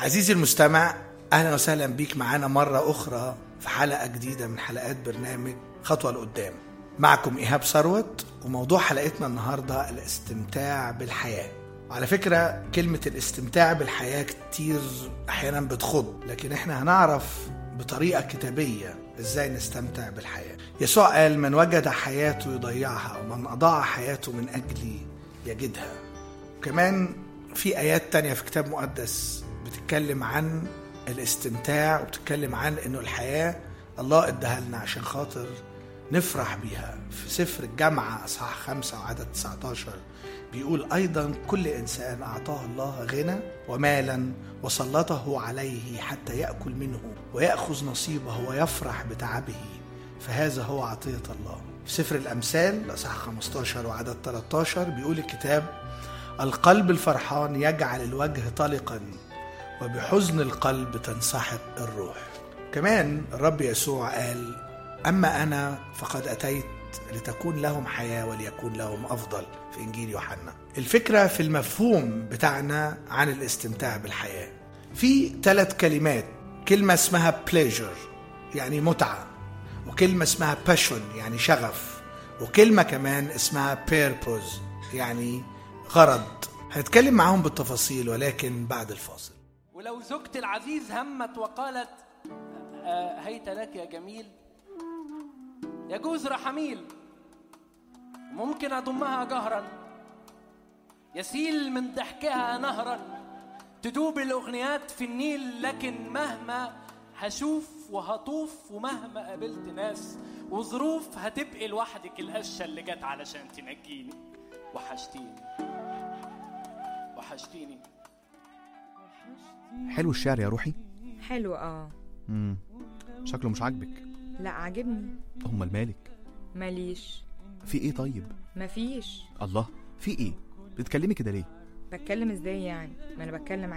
عزيزي المستمع اهلا وسهلا بيك معانا مره اخرى في حلقه جديده من حلقات برنامج خطوه لقدام معكم ايهاب ثروت وموضوع حلقتنا النهارده الاستمتاع بالحياه وعلى فكره كلمه الاستمتاع بالحياه كتير احيانا بتخض لكن احنا هنعرف بطريقه كتابيه ازاي نستمتع بالحياه يسوع قال من وجد حياته يضيعها ومن اضاع حياته من اجلي يجدها وكمان في ايات تانية في كتاب مقدس بتتكلم عن الاستمتاع وبتتكلم عن انه الحياه الله اداها لنا عشان خاطر نفرح بيها في سفر الجامعة أصحاح خمسة وعدد 19 بيقول أيضا كل إنسان أعطاه الله غنى ومالا وسلطه عليه حتى يأكل منه ويأخذ نصيبه ويفرح بتعبه فهذا هو عطية الله في سفر الأمثال أصحاح 15 وعدد 13 بيقول الكتاب القلب الفرحان يجعل الوجه طلقا وبحزن القلب تنسحق الروح كمان الرب يسوع قال أما أنا فقد أتيت لتكون لهم حياة وليكون لهم أفضل في إنجيل يوحنا الفكرة في المفهوم بتاعنا عن الاستمتاع بالحياة في ثلاث كلمات كلمة اسمها pleasure يعني متعة وكلمة اسمها passion يعني شغف وكلمة كمان اسمها purpose يعني غرض هنتكلم معاهم بالتفاصيل ولكن بعد الفاصل ولو زوجتي العزيز همت وقالت آه، هيت لك يا جميل يجوز رحميل ممكن أضمها جهرا يسيل من ضحكها نهرا تدوب الأغنيات في النيل لكن مهما هشوف وهطوف ومهما قابلت ناس وظروف هتبقي لوحدك القشة اللي جت علشان تنجيني وحشتيني وحشتيني حلو الشعر يا روحي حلو اه امم شكله مش عاجبك لا عاجبني امال مالك ماليش في ايه طيب مفيش الله في ايه بتتكلمي كده ليه بتكلم ازاي يعني ما انا بتكلم